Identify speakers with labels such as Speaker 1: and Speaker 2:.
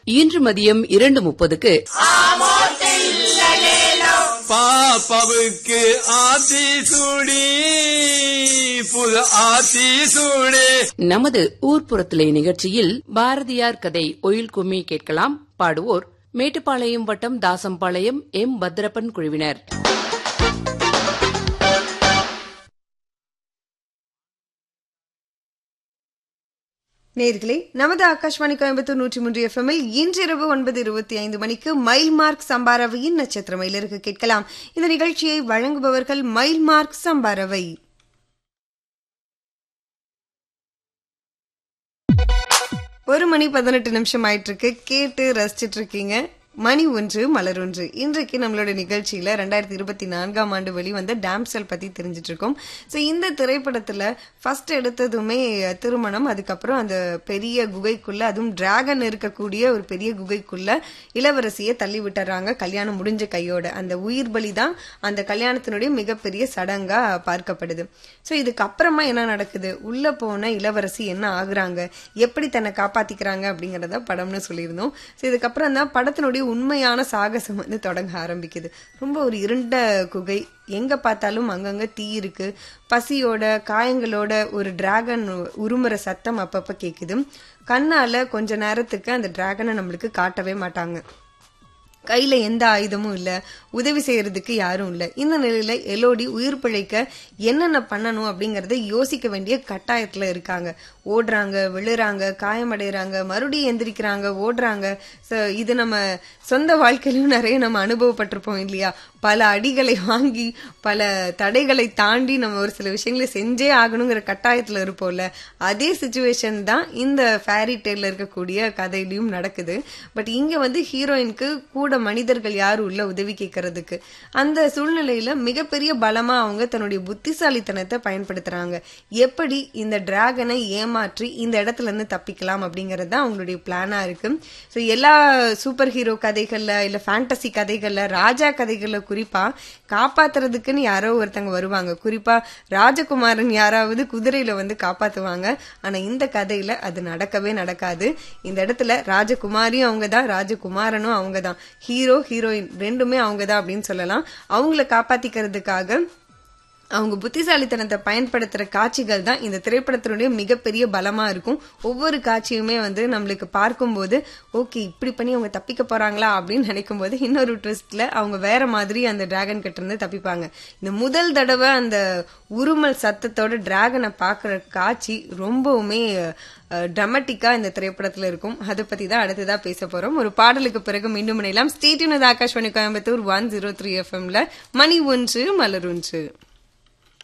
Speaker 1: இன்று மதியம் இரண்டு முப்பதுக்கு
Speaker 2: பாப்பாவுக்கு ஆத்தி சூடி புது ஆத்தி சூடி
Speaker 1: நமது ஊர்ப்புறத்திலே நிகழ்ச்சியில் பாரதியார் கதை ஒயில் கும்மி கேட்கலாம் பாடுவோர் மேட்டுப்பாளையம் வட்டம் தாசம்பாளையம் எம் பத்ரப்பன் குழுவினர்
Speaker 3: நேர்களே நமது ஆகாஷ்வாணி கோயம்புத்தூர் நூற்றி மூன்று எஃப்எம்மில் இன்றிரவு ஒன்பது இருபத்தி ஐந்து மணிக்கு மைல் மார்க் சம்பாரவையின் நட்சத்திர மயிலிருக்கு கேட்கலாம் இந்த நிகழ்ச்சியை வழங்குபவர்கள் மைல் மார்க் சம்பாரவை ஒரு மணி பதினெட்டு நிமிஷம் ஆயிட்டு இருக்கு கேட்டு ரசிச்சிட்டு இருக்கீங்க மணி ஒன்று மலர் ஒன்று இன்றைக்கு நம்மளோட நிகழ்ச்சியில ரெண்டாயிரத்தி இருபத்தி நான்காம் ஆண்டு வெளிவந்த டேம்சல் பத்தி தெரிஞ்சிட்டு இருக்கோம் ஸோ இந்த திரைப்படத்துல ஃபர்ஸ்ட் எடுத்ததுமே திருமணம் அதுக்கப்புறம் அந்த பெரிய குகைக்குள்ள அதுவும் டிராகன் இருக்கக்கூடிய ஒரு பெரிய குகைக்குள்ள இளவரசியை தள்ளி விட்டுறாங்க கல்யாணம் முடிஞ்ச கையோட அந்த உயிர் பலி தான் அந்த கல்யாணத்தினுடைய மிகப்பெரிய சடங்கா பார்க்கப்படுது ஸோ இதுக்கப்புறமா என்ன நடக்குது உள்ள போன இளவரசி என்ன ஆகுறாங்க எப்படி தன்னை காப்பாத்திக்கிறாங்க அப்படிங்கறத படம்னு சொல்லியிருந்தோம் ஸோ இதுக்கப்புறம் தான் படத்தினுடைய உண்மையான சாகசம் வந்து தொடங்க ஆரம்பிக்குது ரொம்ப ஒரு இருண்ட குகை எங்க பார்த்தாலும் அங்கங்க தீ இருக்கு பசியோட காயங்களோட ஒரு டிராகன் உருமுற சத்தம் அப்பப்ப கேக்குது கண்ணால கொஞ்ச நேரத்துக்கு அந்த டிராகனை நம்மளுக்கு காட்டவே மாட்டாங்க கையில எந்த ஆயுதமும் இல்ல உதவி செய்யறதுக்கு யாரும் இல்ல இந்த நிலையில எலோடி உயிர் பிழைக்க என்னென்ன பண்ணணும் அப்படிங்கறத யோசிக்க வேண்டிய கட்டாயத்துல இருக்காங்க ஓடுறாங்க விழுறாங்க காயமடைறாங்க மறுபடியும் எந்திரிக்கிறாங்க ஓடுறாங்க So, இது நம்ம சொந்த வாழ்க்கையிலும் நிறைய நம்ம அனுபவப்பட்டிருப்போம் இல்லையா பல அடிகளை வாங்கி பல தடைகளை தாண்டி நம்ம ஒரு சில விஷயங்களை செஞ்சே ஆகணுங்கிற கட்டாயத்துல இருப்போம்ல அதே சுச்சுவேஷன் தான் இந்த ஃபேரி டேல்ல இருக்கக்கூடிய கதையிலயும் நடக்குது பட் இங்க வந்து ஹீரோயினுக்கு கூட மனிதர்கள் யாரும் உள்ள உதவி கேட்கறதுக்கு அந்த சூழ்நிலையில மிகப்பெரிய பலமா அவங்க தன்னுடைய புத்திசாலித்தனத்தை பயன்படுத்துறாங்க எப்படி இந்த டிராகனை ஏமாற்றி இந்த இடத்துல இருந்து தப்பிக்கலாம் அப்படிங்கறது தான் அவங்களுடைய பிளானா இருக்கு ஸோ எல்லா சூப்பர் ஹீரோ கதைகள்ல இல்ல ஃபேண்டசி கதைகள்ல ராஜா கதைகள்ல குறிப்பா காப்பாத்துறதுக்குன்னு யாரோ ஒருத்தங்க வருவாங்க குறிப்பா ராஜகுமாரன் யாராவது குதிரையில வந்து காப்பாத்துவாங்க ஆனா இந்த கதையில அது நடக்கவே நடக்காது இந்த இடத்துல ராஜகுமாரியும் அவங்க தான் ராஜகுமாரனும் அவங்க தான் ஹீரோ ஹீரோயின் ரெண்டுமே அவங்க தான் அப்படின்னு சொல்லலாம் அவங்கள காப்பாத்திக்கிறதுக்காக அவங்க புத்திசாலித்தனத்தை பயன்படுத்துற காட்சிகள் தான் இந்த திரைப்படத்தினுடைய மிகப்பெரிய பலமா இருக்கும் ஒவ்வொரு காட்சியுமே வந்து நம்மளுக்கு பார்க்கும்போது ஓகே இப்படி பண்ணி அவங்க தப்பிக்க போறாங்களா அப்படின்னு நினைக்கும் போது இன்னொரு ட்விஸ்ட்ல அவங்க வேற மாதிரி அந்த டிராகன் கிட்ட இருந்து தப்பிப்பாங்க இந்த முதல் தடவை அந்த உருமல் சத்தத்தோட டிராகனை பாக்குற காட்சி ரொம்பவுமே ட்ரமட்டிக்கா இந்த திரைப்படத்துல இருக்கும் அதை பத்தி தான் அடுத்ததா பேச போறோம் ஒரு பாடலுக்கு பிறகு மீண்டும் இணையலாம் state Akashvani Coimbatore one zero three எஃப்எம்ல மணி ஒன்று மலர் ஒன்று